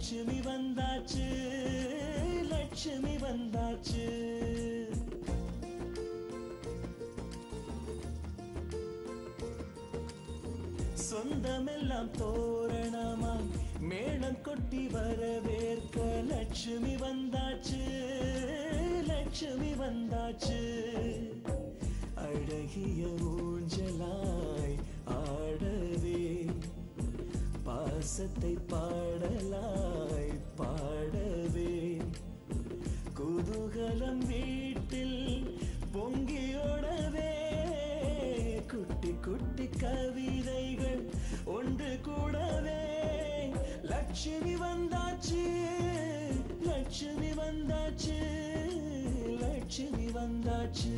லட்சுமி வந்தாச்சு லட்சுமி வந்தாச்சு சொந்தமெல்லாம் தோரணமாய் மேளம் கொட்டி வரவேற்க லட்சுமி வந்தாச்சு லட்சுமி வந்தாச்சு அழகிய ஊஞ்சலாய் ஆடவே பாசத்தை பாடலாய் பாடவே குதூகலம் வீட்டில் பொங்கியோடவே குட்டி குட்டி கவிதைகள் ஒன்று கூடவே லட்சுமி வந்தாச்சு லட்சுமி வந்தாச்சு லட்சுமி வந்தாச்சு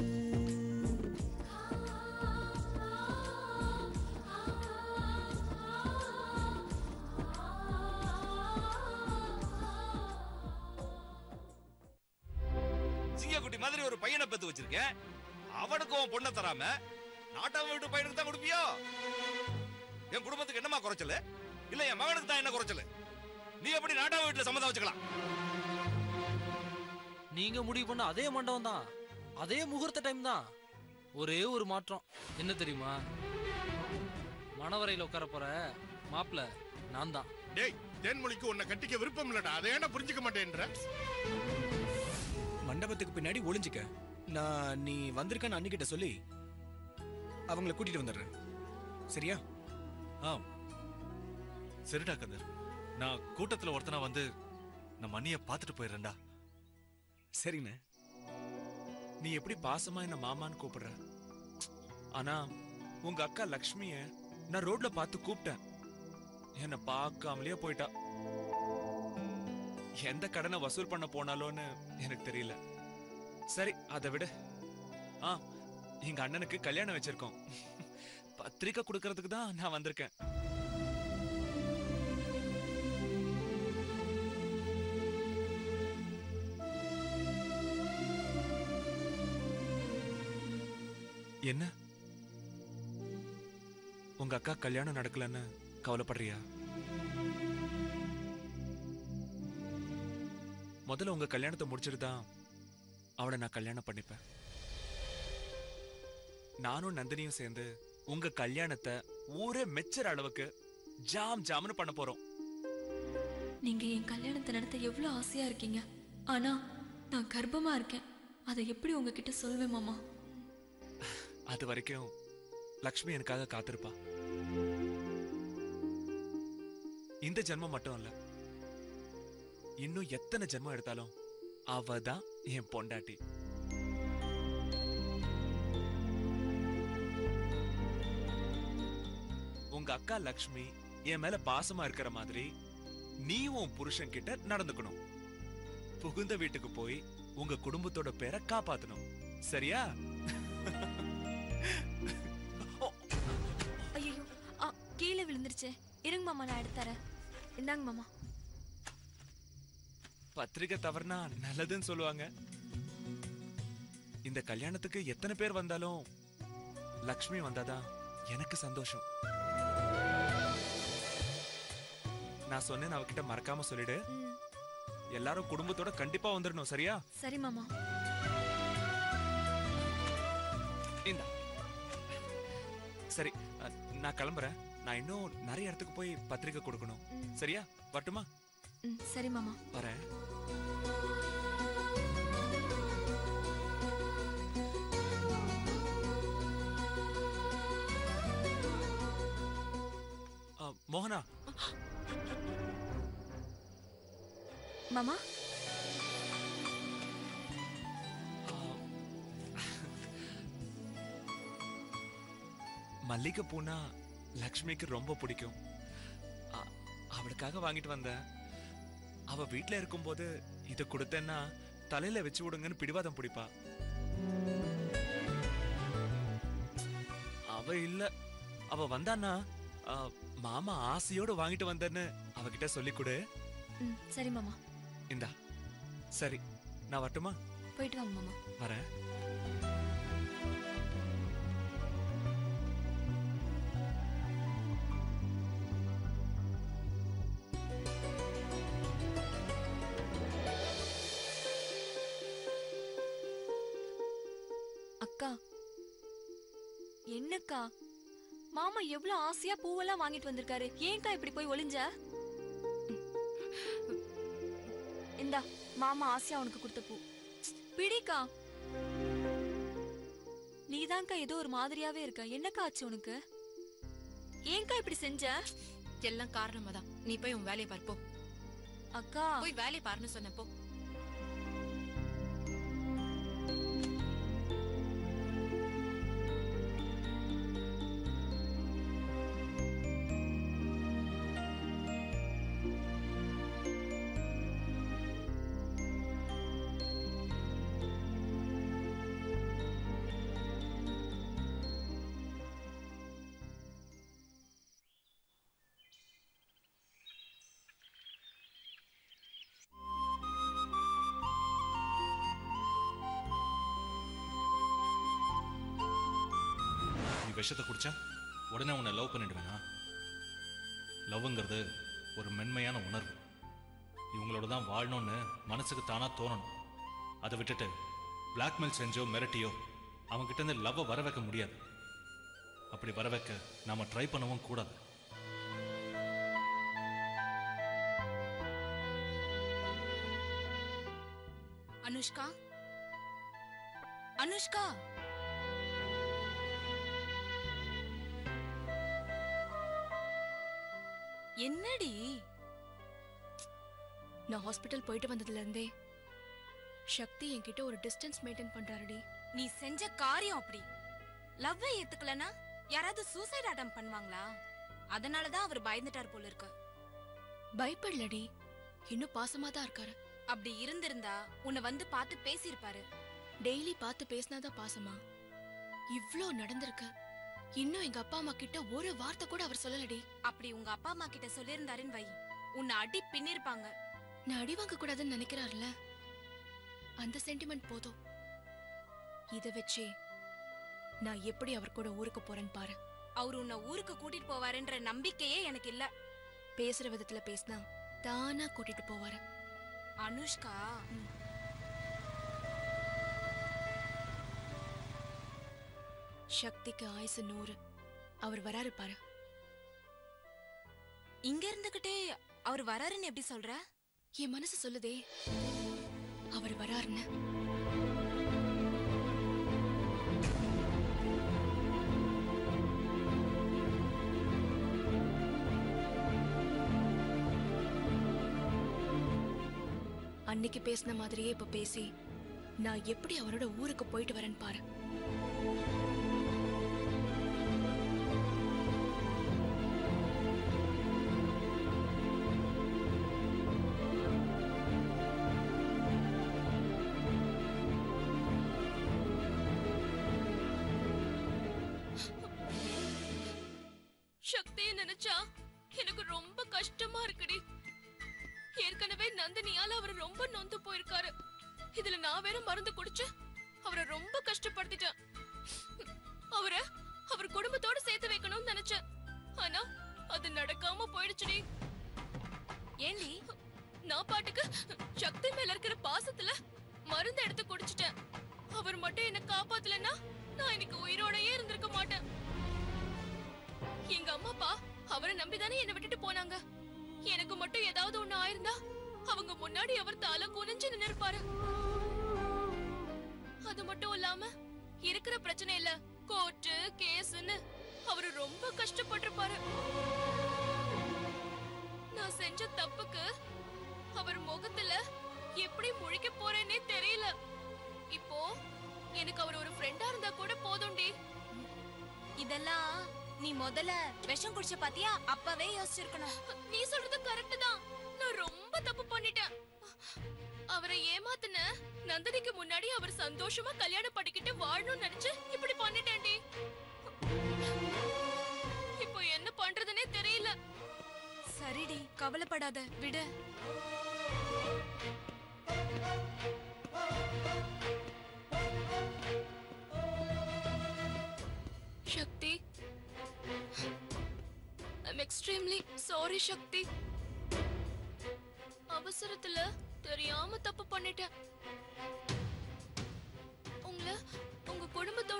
சிங்கக்குட்டி மாதிரி ஒரு பையனை பெத்து வச்சிருக்கேன் அவனுக்கு உன் பொண்ணை தராம நாட்டாம வீட்டு பையனுக்கு தான் கொடுப்பியோ என் குடும்பத்துக்கு என்னமா குறைச்சல இல்ல என் மகனுக்கு தான் என்ன குறைச்சல நீ எப்படி நாட்டாம வீட்டுல சம்மதம் வச்சுக்கலாம் நீங்க முடிவு பண்ண அதே மண்டபம் தான் அதே முகூர்த்த டைம் தான் ஒரே ஒரு மாற்றம் என்ன தெரியுமா மணவரையில் உட்கார போற மாப்பிள்ள நான் தான் டேய் தேன்மொழிக்கு உன்னை கட்டிக்க விருப்பம் இல்லடா அதை ஏன்டா புரிஞ்சுக்க மாட்டேன்ற மண்டபத்துக்கு பின்னாடி ஒளிஞ்சுக்க நான் நீ வந்திருக்கன்னு அன்னிக்கிட்ட சொல்லி அவங்கள கூட்டிட்டு வந்துடுறேன் சரியா ஆம் சரிடா கந்தர் நான் கூட்டத்துல ஒருத்தனா வந்து நான் மணிய பார்த்துட்டு போயிடுறேன்டா சரிண்ணே நீ எப்படி பாசமா என்ன மாமான்னு கூப்பிடுற ஆனா உங்க அக்கா லக்ஷ்மிய நான் ரோட்ல பார்த்து கூப்பிட்டேன் என்ன பார்க்காமலேயே போயிட்டா எந்த கடனை வசூல் பண்ண போனாலோன்னு எனக்கு தெரியல சரி அதை விட ஆ எங்க அண்ணனுக்கு கல்யாணம் வச்சிருக்கோம் பத்திரிக்கை கொடுக்கறதுக்கு தான் நான் வந்திருக்கேன் என்ன உங்க அக்கா கல்யாணம் நடக்கலன்னு கவலைப்படுறியா முதல்ல உங்க கல்யாணத்தை முடிச்சிட்டு தான் அவளை நான் கல்யாணம் பண்ணிப்பேன் நானும் நந்தினியும் சேர்ந்து உங்க கல்யாணத்தை ஊரே மெச்சற அளவுக்கு ஜாம் ஜாம்னு பண்ண போறோம் நீங்க என் கல்யாணத்தை நடத்த எவ்வளவு ஆசையா இருக்கீங்க ஆனா நான் கர்ப்பமா இருக்கேன் அதை எப்படி உங்ககிட்ட சொல்வேன் மாமா அது வரைக்கும் லக்ஷ்மி எனக்காக காத்திருப்பா இந்த ஜென்மம் மட்டும் இல்ல இன்னும் எத்தனை ஜென்மம் எடுத்தாலும் அவ தான் என் பொண்டாட்டி உங்க அக்கா லக்ஷ்மி என் மேல பாசமா இருக்கிற மாதிரி நீ உன் புருஷன் கிட்ட நடந்துக்கணும் புகுந்த வீட்டுக்கு போய் உங்க குடும்பத்தோட பேரை காப்பாத்தணும் சரியா ஐயோ ஆ கீழே விழுந்துருச்சே இருங்க மாமா நான் எடுத்துறேன் இந்தாங்க மாமா பத்திரிக்கை தவறுனா நல்லதுன்னு சொல்லுவாங்க இந்த கல்யாணத்துக்கு எத்தனை பேர் வந்தாலும் லக்ஷ்மி வந்தாதான் எனக்கு சந்தோஷம் நான் சொன்னேன் அவகிட்ட மறக்காம சொல்லிடு ம் எல்லாரும் குடும்பத்தோட கண்டிப்பா வந்துடணும் சரியா சரி மாமா இந்த சரி அ, நான் கிளம்புறேன் நான் இன்னும் நிறைய இடத்துக்கு போய் பத்திரிக்கை கொடுக்கணும் ம். சரியா வரட்டுமா ம் சரி மாமா வரேன் அ, மோகனா மாமா மல்லிகை பூனா லக்ஷ்மிக்கு ரொம்ப பிடிக்கும் அ- அவளுக்காக வாங்கிட்டு வந்தேன் அவ வீட்ல இருக்கும்போது இத கொடுத்தேன்னா தலையில வச்சு விடுங்கன்னு பிடிவாதம் பிடிப்பா அவ இல்ல அவ வந்தான்னா அ, மாமா ஆசையோட வாங்கிட்டு வந்தேன்னு அவகிட்ட சொல்லி கொடு ம் சரி மாமா இந்தா சரி நான் வரட்டுமா போயிட்டு வாங்க மாமா வரேன் அக்கா என்னக்கா மாமா எவ்வளவு ஆசையா பூவெல்லாம் வாங்கிட்டு வந்திருக்காரு ஏன்க்கா இப்படி போய் ஒளிஞ்ச இந்தா மாமா ஆசையா உனக்கு கொடுத்த பூ பிடிக்கா நீதான்க்கா ஏதோ ஒரு மாதிரியாவே இருக்க என்னக்கா ஆச்சு உனக்கு ஏன்க்கா இப்படி செஞ்ச எல்லாம் காரணமா தான் நீ போய் உன் வேலையை பாரு போ அக்கா போய் வேலையை பாருன்னு சொன்ன போ நீ விஷத்தை குடிச்சா உடனே உன்னை லவ் பண்ணிடுவேனா லவ்ங்கிறது ஒரு மென்மையான உணர்வு இவங்களோட தான் வாழணும்னு மனசுக்கு தானா தோணணும் அதை விட்டுட்டு பிளாக்மெயில் செஞ்சோ மிரட்டியோ அவங்ககிட்ட இருந்து லவ்வை வர வைக்க முடியாது அப்படி வர வைக்க நாம ட்ரை பண்ணவும் கூடாது அனுஷ்கா அனுஷ்கா என்னடி நான் ஹாஸ்பிட்டல் போயிட்டு வந்ததுல இருந்தே சக்தி என்கிட்ட ஒரு டிஸ்டன்ஸ் மெயின்டைன் பண்றாருடி நீ செஞ்ச காரியம் அப்படி லவ்வை ஏத்துக்கலனா யாராவது சூசைட் அட்டம் பண்ணுவாங்களா அதனால தான் அவர் பயந்துட்டார் போல இருக்கு பயப்படலடி இன்னும் பாசமா தான் இருக்காரு அப்படி இருந்திருந்தா உன்னை வந்து பார்த்து பேசியிருப்பாரு டெய்லி பார்த்து பேசினாதான் பாசமா இவ்ளோ நடந்திருக்கு இன்னும் எங்க அப்பா அம்மா கிட்ட ஒரு வார்த்தை கூட அவர் சொல்லலடி அப்படி உங்க அப்பா அம்மா கிட்ட சொல்லியிருந்தாருன்னு வை உன்னை அடி பின்னிருப்பாங்க நான் அடி வாங்க கூடாதுன்னு நினைக்கிறாருல அந்த சென்டிமெண்ட் போதும் இத வச்சே நான் எப்படி அவர் கூட ஊருக்கு போறேன்னு பாரு அவர் உன்னை ஊருக்கு கூட்டிட்டு போவாருன்ற நம்பிக்கையே எனக்கு இல்ல பேசுற விதத்துல பேசினா தானா கூட்டிட்டு போவாரு அனுஷ்கா சக்திக்கு ஆயுசு நூறு அவர் வராரு பாரு இங்க இருந்துகிட்டே அவர் வராருன்னு எப்படி சொல்ற என் மனசு சொல்லுதே அவர் வராருன்னு அன்னைக்கு பேசின மாதிரியே இப்ப பேசி நான் எப்படி அவரோட ஊருக்கு போயிட்டு வரேன்னு பாரு சக்தியை நினைச்சா எனக்கு ரொம்ப கஷ்டமா இருக்குடி ஏற்கனவே நந்தினியால அவர் ரொம்ப நொந்து போயிருக்காரு இதுல நான் வேற மருந்து குடிச்சு அவரை ரொம்ப கஷ்டப்படுத்திட்டேன் அவரை அவர் குடும்பத்தோட சேர்த்து வைக்கணும்னு நினைச்சேன் ஆனா அது நடக்காம போயிடுச்சுடி ஏண்டி நான் பாட்டுக்கு சக்தி மேல இருக்கிற பாசத்துல மருந்து எடுத்து குடிச்சிட்டேன் அவர் மட்டும் என்ன காப்பாத்தலன்னா நான் இன்னைக்கு உயிரோடயே இருந்திருக்க மாட்டேன் எங்க அம்மா அப்பா அவரை நம்பிதானே என்ன விட்டுட்டு போனாங்க எனக்கு மட்டும் ஏதாவது ஒண்ணு ஆயிருந்தா அவங்க முன்னாடி அவர் தலை குனிஞ்சு நின்னு இருப்பாரு அது மட்டும் இல்லாம இருக்கிற பிரச்சனை இல்ல கோர்ட்டு கேஸ்னு அவரு ரொம்ப கஷ்டப்பட்டிருப்பாரு நான் செஞ்ச தப்புக்கு அவர் முகத்துல எப்படி முழிக்க போறேன்னே தெரியல இப்போ எனக்கு அவர் ஒரு ஃப்ரெண்டா இருந்தா கூட போதும்டி இதெல்லாம் நீ முதல்ல விஷம் குடிச்ச பாத்தியா அப்பவே யோசிச்சிருக்கணும் நீ சொல்றது கரெக்ட் தான் நான் ரொம்ப தப்பு பண்ணிட்டேன் அவரை ஏமாத்துன நந்தினிக்கு முன்னாடி அவர் சந்தோஷமா கல்யாணம் பண்ணிக்கிட்டு வாழணும்னு நினைச்சு இப்படி பண்ணிட்டேன்டி இப்போ என்ன பண்றதுனே தெரியல சரிடி கவலைப்படாத விடு Shakti I'm extremely sorry Shakti அவசரத்துல தெரியாம தப்பு பண்ணிட்டேன் உங்களை உங்க குடும்பத்தோட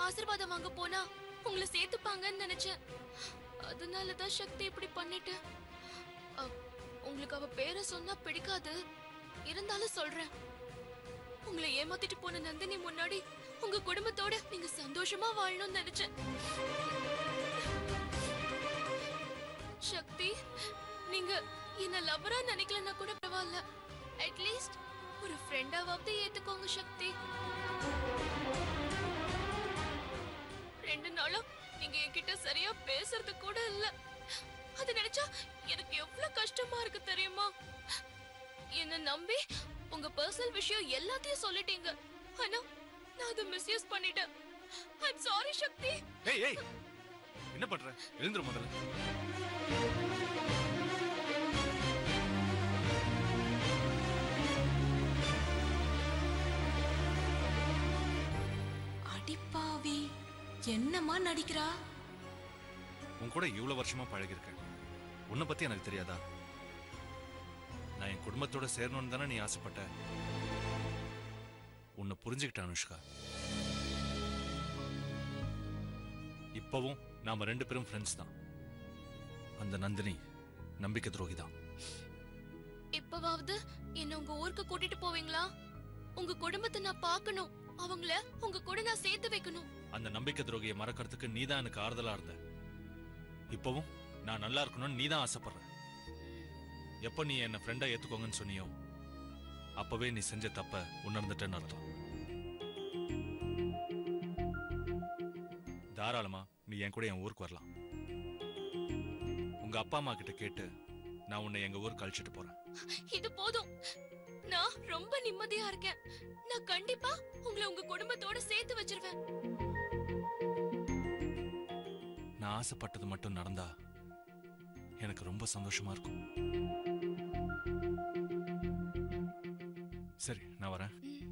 ஆசீர்வாதம் வாங்க போனா உங்களை சேர்த்துப்பாங்கன்னு நினைச்சேன் அதனால தான் சக்தி இப்படி பண்ணிட்டேன் அ, உங்களுக்கு அவ பேரை சொன்னா பிடிக்காது இருந்தாலும் சொல்றேன் உங்களை ஏமாத்திட்டு போன நந்தினி முன்னாடி உங்க குடும்பத்தோட நீங்க சந்தோஷமா வாழணும்னு நினைச்சேன் சக்தி நீங்க என்ன லவ்வரா நினைக்கலன்னா கூட பரவாயில்ல அட்லீஸ்ட் ஒரு ஃப்ரெண்டாவது ஏத்துக்கோங்க சக்தி ரெண்டு நாளும் நீங்க என்கிட்ட சரியா பேசுறது கூட இல்ல அது நினைச்சா எனக்கு எவ்வளவு கஷ்டமா இருக்கு தெரியுமா என்ன நம்பி உங்க பர்சனல் விஷயம் எல்லாத்தையும் சொல்லிட்டீங்க ஆனா நான் அதை மிஸ்யூஸ் பண்ணிட்டேன் ஐம் சாரி சக்தி ஏய் ஏய் என்ன பண்ற எழுந்துரு முதல்ல அடிப்பாவி என்னமா நடிக்கிறா உன் கூட இவ்வளவு வருஷமா பழகிருக்கேன் உன்னை பத்தி எனக்கு தெரியாதா நான் என் குடும்பத்தோட சேரணும்னு தானே நீ ஆசைப்பட்ட உன்னை புரிஞ்சுக்கிட்ட அனுஷ்கா இப்பவும் நாம ரெண்டு பேரும் ஃப்ரெண்ட்ஸ் தான் அந்த நந்தினி நம்பிக்கை துரோகி தான் இப்பவாவது என்ன உங்க ஊருக்கு கூட்டிட்டு போவீங்களா உங்க குடும்பத்தை நான் பார்க்கணும் அவங்கள உங்க கூட நான் சேர்த்து வைக்கணும் அந்த நம்பிக்கை துரோகியை மறக்கறதுக்கு நீ தான் எனக்கு ஆறுதலா இருந்த இப்பவும் நான் நல்லா இருக்கணும்னு நீ தான் ஆசைப்படுற எப்ப நீ என்ன ஃப்ரெண்டா ஏத்துக்கோங்கன்னு சொன்னியோ அப்பவே நீ செஞ்ச தப்ப உணர்ந்துட்டேன்னு அர்த்தம் தாராளமா நீ என் கூட என் ஊருக்கு வரலாம் உங்க அப்பா அம்மா கிட்ட கேட்டு நான் உன்னை எங்க ஊருக்கு அழைச்சிட்டு போறேன் இது போதும் நான் ரொம்ப நிம்மதியா இருக்கேன் நான் கண்டிப்பா உங்களை உங்க குடும்பத்தோட சேர்த்து வச்சிருவேன் நான் ஆசைப்பட்டது மட்டும் நடந்தா எனக்கு ரொம்ப சந்தோஷமா இருக்கும் சரி நான் வரேன்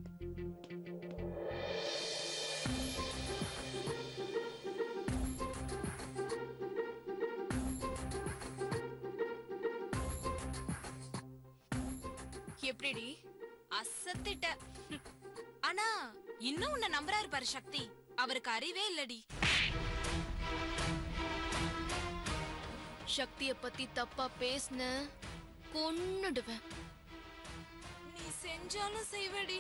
எப்படிடி அசத்திட்ட ஆனா இன்னும் உன்னை நம்புறாரு பாரு சக்தி அவருக்கு அறிவே இல்லடி சக்திய பத்தி தப்பா பேசுன கொன்னுடுவேன் நீ செஞ்சாலும் செய்வடி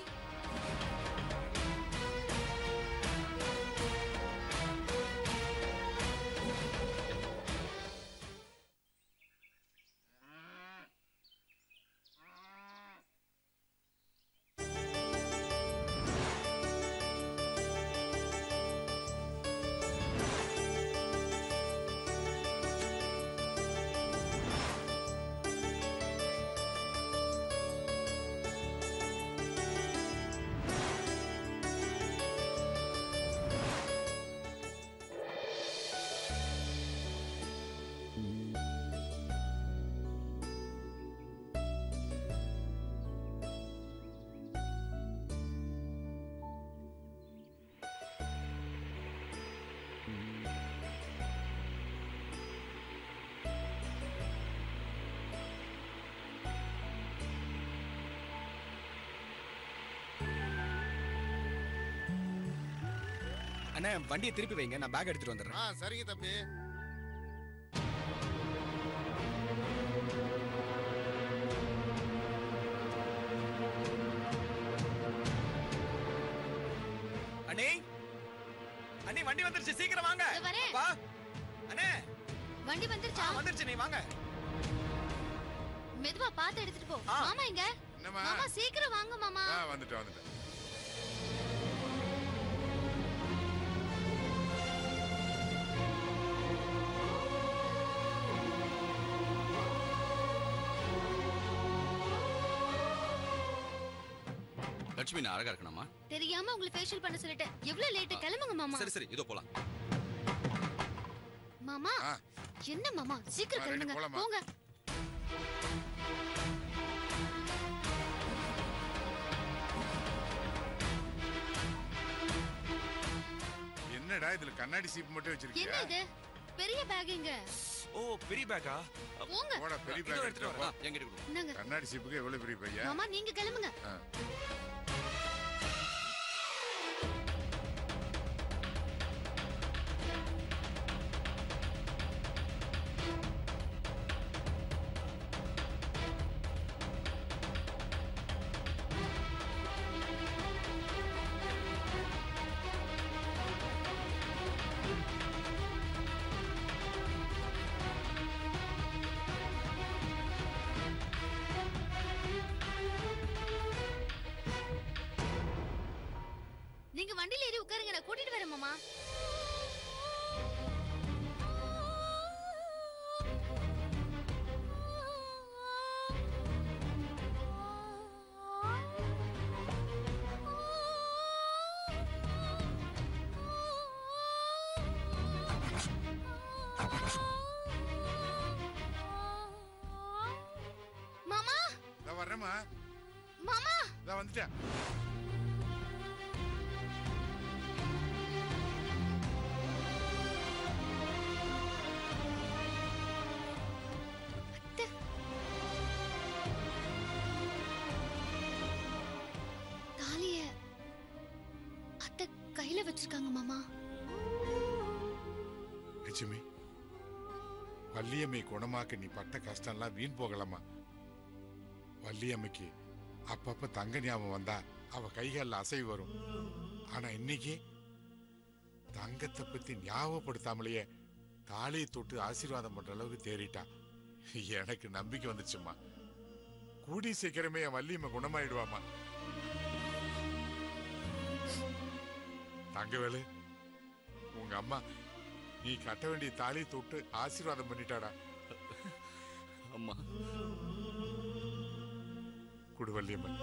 அண்ணா வண்டியை திருப்பி வைங்க நான் பேக் எடுத்துட்டு வந்துடுறேன் ஆ சரிங்க தம்பி அண்ணே அண்ணே வண்டி வந்துருச்சு சீக்கிரம் வாங்க இதோ வரேன். வா அண்ணே வண்டி வந்துருச்சா ஆ, வந்துருச்சு நீ வாங்க மெதுவா பார்த்து எடுத்துட்டு போ ஆ. மாமா எங்க என்னம்மா மாமா சீக்கிரம் வாங்க மாமா ஆ வந்துட்டேன் வந்துட்டேன் லட்சுமி நான் அழகா இருக்கணுமா தெரியாம உங்களை ஃபேஷியல் பண்ண சொல்லிட்டேன் எவ்வளவு லேட் கிளம்புங்க மாமா சரி சரி இதோ போலாம் மாமா ஆ. என்ன மாமா சீக்கிரம் ஆ, ரெடி, கிளம்புங்க போலாமா? போங்க என்னடா இதுல கண்ணாடி சீப்பு மட்டும் என்ன வச்சிருக்கியா இது பெரிய பேக்குங்க ஓ பெரிய பேக்கா போங்க போடா பெரிய இதோ பேக் எடுத்துட்டு எடுத்துட்டு வா. ஆ, என்கிட்ட கொடு என்னங்க கண்ணாடி சீப்புக்கு எவ்வளவு பெரிய பையன் மாமா நீங்க கிளம்புங்க ஆ. நீங்க வண்டியில ஏறி உட்காருங்க நான் கூட்டிட்டு வரேன் மாமா மாமா நான் வர்றேம்மா மாமா நான் வந்துட்டேன் தாலிய அத்தை கையில வச்சிருக்காங்க மாமா லட்சுமி வள்ளியம்மை குணமாக்க நீ பட்ட கஷ்டம்லாம் வீண் போகலாமா வள்ளியம்மைக்கு அப்பப்ப தங்க ஞாபகம் வந்தா அவ கைகள்ல அசைவு வரும் ஆனா இன்னைக்கு தங்கத்தை பத்தி ஞாபகப்படுத்தாமலேயே தாலியை தொட்டு ஆசீர்வாதம் பண்ற அளவுக்கு தேறிட்டா எனக்கு நம்பிக்கை வந்துச்சும்மா கூடி சீக்கிரமே என் வள்ளியம்மை குணமாயிடுவாமா தங்கவேலு உங்க அம்மா நீ கட்ட வேண்டிய தாலியை தொட்டு ஆசீர்வாதம் பண்ணிட்டாடா அம்மா குடுவல்லியம்மன்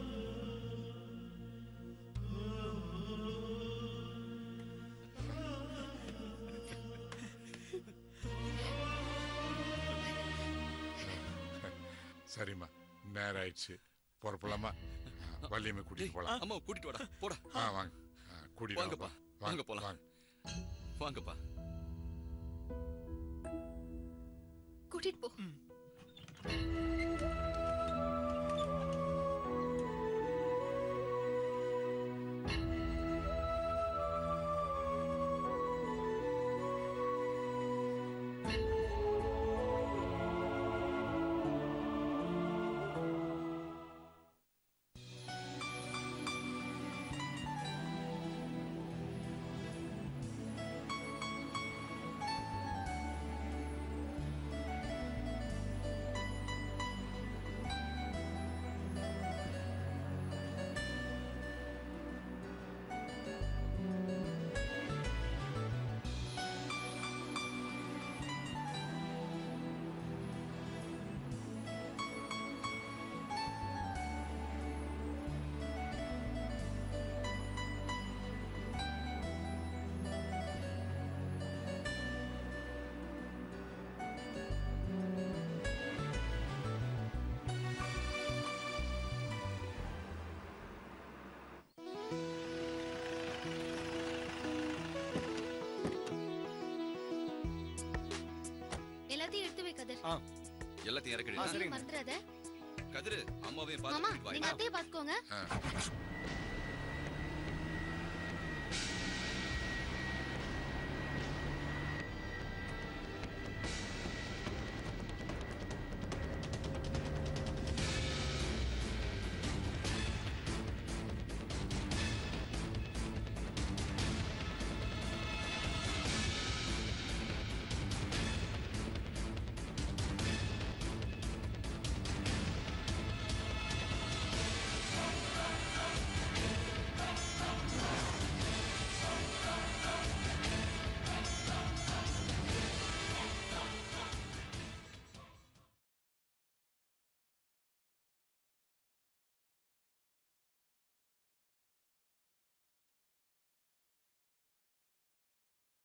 சரிம்மா நேரம் ஆயிடுச்சு புறப்படலாமா வள்ளியம்மை கூட்டிட்டு போலாம் அம்மா கூட்டிட்டு வாடா போடா ஆ வாங்க ஆ, கூட்டிட்டு வாங்கப்பா வாங்கப்பா வாங்க போலாம் வாங்கப்பா கூட்டிட்டு போ எல்லாத்தையும் எடுத்து வை கதிர் எல்லாத்தையும் நீ இறக்கடி மறந்துடாத கதிரு அம்மாவையும் பார்த்து மாமா கூட்டிட்டு வா நீங்க என்ன? அத்தைய பாத்துக்கோங்க